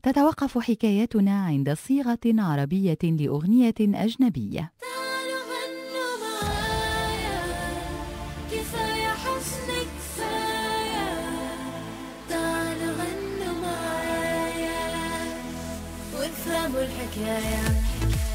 تتوقف حكايتنا عند صيغة عربية لأغنية أجنبية تعالوا غنوا معايا كفاية حزن كفاية تعالوا غنوا معايا وافهموا الحكاية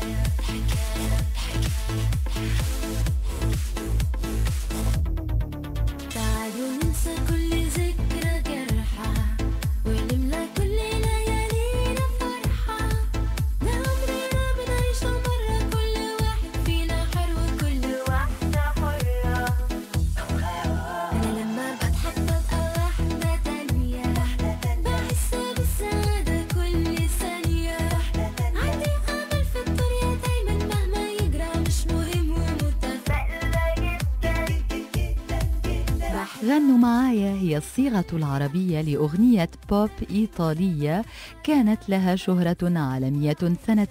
تعالوا ننسى كل ذكرى جرحى ونملى كل ليالينا فرحة ده عمرنا بنعيشه مرة كل واحد فينا حر وكل واحدة حرة أنا لما بضحك ببقى واحدة تانية بحس بالسعادة كل ثانية عندي أمل في الدنيا دايما مهما يجرى مش مهم ومتفائلة جدا غنوا معايا هي الصيغة العربية لأغنية بوب إيطالية كانت لها شهرة عالمية سنة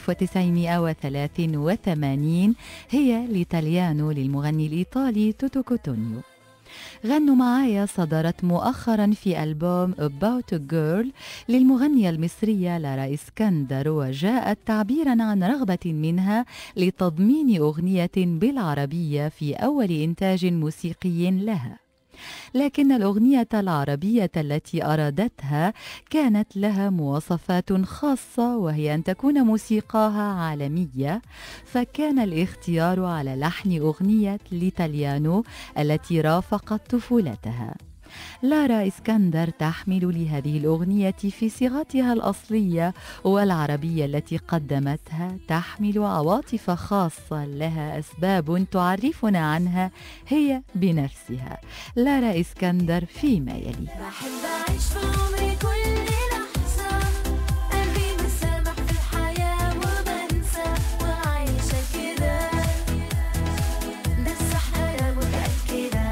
1983 هي لإيطاليانو للمغني الإيطالي توتو كوتونيو غنوا معايا صدرت مؤخرا في ألبوم About a Girl للمغنية المصرية لارا إسكندر وجاءت تعبيرا عن رغبة منها لتضمين أغنية بالعربية في أول إنتاج موسيقي لها لكن الأغنية العربية التي أرادتها كانت لها مواصفات خاصة وهي أن تكون موسيقاها عالمية فكان الاختيار على لحن أغنية ليتاليانو التي رافقت طفولتها لارا اسكندر تحمل لهذه الأغنية في صيغتها الأصلية والعربية التي قدمتها تحمل عواطف خاصة لها أسباب تعرفنا عنها هي بنفسها لارا اسكندر فيما يلي بحب أعيش في عمري كل لحظة قلبي مسامح في الحياة وبنسى وعايشة كده ده الصح أنا متأكدة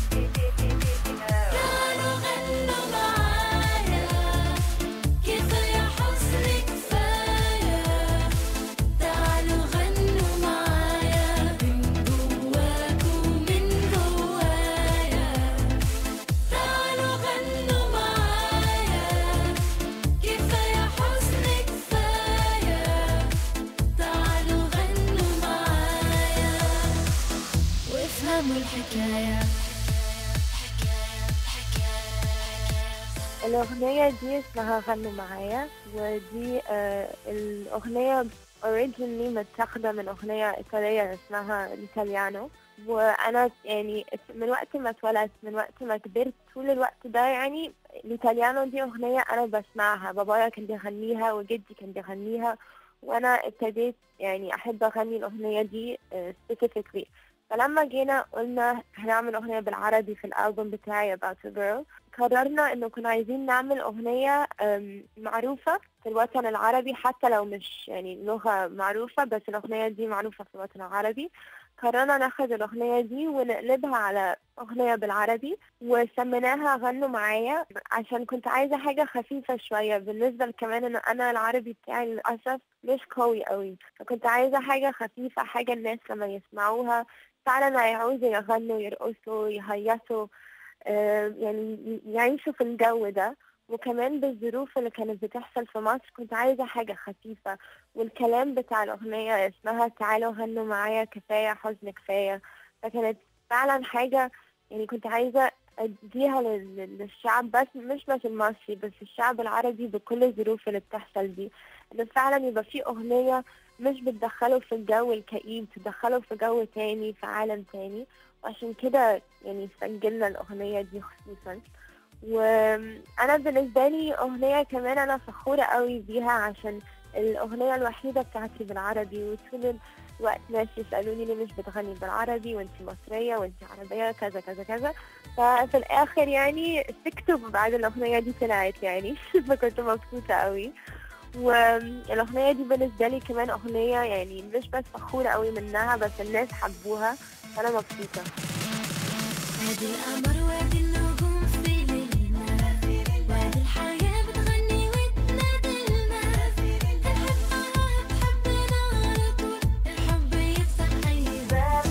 تعالوا غنوا معايا كفاية حزن كفاية تعالوا غنوا معايا من جواكوا من جوايا تعالوا غنوا معايا كفاية حزن كفاية تعالوا غنوا معايا وافهموا الحكاية الأغنية دي اسمها غنوا معايا ودي آه الأغنية originally متاخدة من أغنية إيطالية اسمها الإيطاليانو وأنا يعني من وقت ما اتولدت من وقت ما كبرت طول الوقت ده يعني الإيطاليانو دي أغنية أنا بسمعها بابايا كان بيغنيها وجدي كان بيغنيها وأنا ابتديت يعني أحب أغني الأغنية دي آه specifically فلما جينا قلنا هنعمل أغنية بالعربي في الألبوم بتاعي About a Girl قررنا إنه كنا عايزين نعمل أغنية أم، معروفة في الوطن العربي حتى لو مش يعني لغة معروفة بس الأغنية دي معروفة في الوطن العربي قررنا ناخد الأغنية دي ونقلبها على أغنية بالعربي وسميناها غنوا معايا عشان كنت عايزة حاجة خفيفة شوية بالنسبة كمان إن أنا العربي بتاعي للأسف مش قوي قوي فكنت عايزة حاجة خفيفة حاجة الناس لما يسمعوها فعلا هيعوزوا يغنوا يرقصوا يهيصوا آه، يعني يعيشوا في الجو ده وكمان بالظروف اللي كانت بتحصل في مصر كنت عايزة حاجة خفيفة والكلام بتاع الأغنية اسمها تعالوا غنوا معايا كفاية حزن كفاية فكانت فعلا حاجة يعني كنت عايزة أديها لل- للشعب بس مش بس المصري بس الشعب العربي بكل الظروف اللي بتحصل دي إن فعلا يبقى في أغنية مش بتدخله في الجو الكئيب تدخله في جو تاني في عالم تاني وعشان كده يعني سجلنا الأغنية دي خصوصا وأنا بالنسبة لي أغنية كمان أنا فخورة قوي بيها عشان الأغنية الوحيدة بتاعتي بالعربي وطول الوقت ناس يسألوني ليه مش بتغني بالعربي وانتي مصرية وانتي عربية كذا كذا كذا ففي الآخر يعني سكتوا بعد الأغنية دي طلعت يعني فكنت مبسوطة قوي والأغنية دي بالنسبة لي كمان أغنية يعني مش بس فخورة قوي منها بس الناس حبوها فأنا مبسوطة وادي القمر وادي النجوم في ليلنا وادي الحياة بتغني وتنادلنا الحب بحبنا على طول الحب يفتح أي باب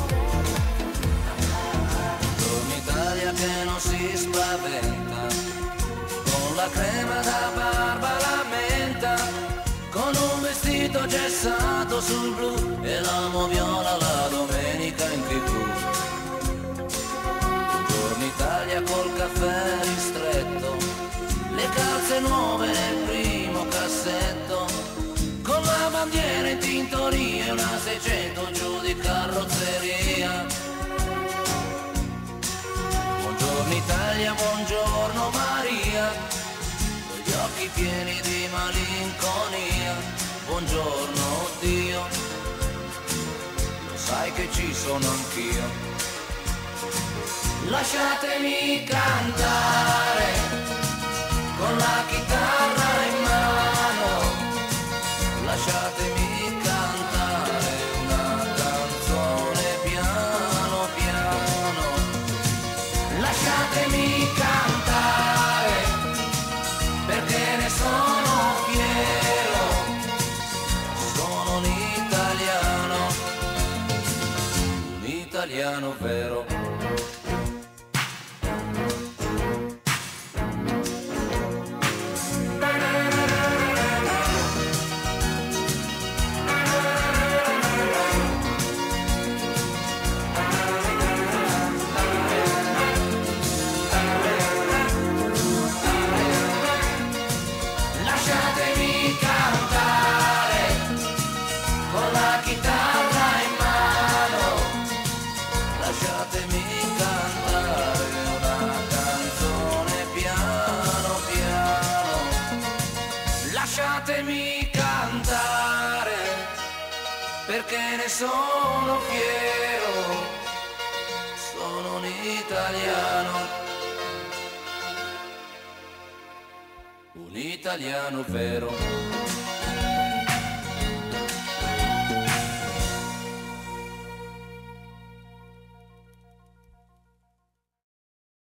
Un'Italia che non si spaventa, con la crema da barba alla vestito gessato sul blu e l'amo viola la domenica in tv. Buongiorno Italia col caffè ristretto, le calze nuove nel primo cassetto, con la bandiera in tintoria e una 600 giù di carrozzeria. Buongiorno Italia, buongiorno Maria, con gli occhi pieni di malinconia. Buongiorno Dio, lo sai che ci sono anch'io. Lasciatemi cantare con la chitarra in mano. Lasciatemi cantare una canzone piano piano. Lasciatemi cantare perché ne sono fiero. Sono un italiano, un italiano vero. Lasciatemi cantare con la chitarra in mano. Lasciatemi cantare una canzone piano piano. Lasciatemi cantare perché ne sono fiero. Sono un italiano. Un italiano vero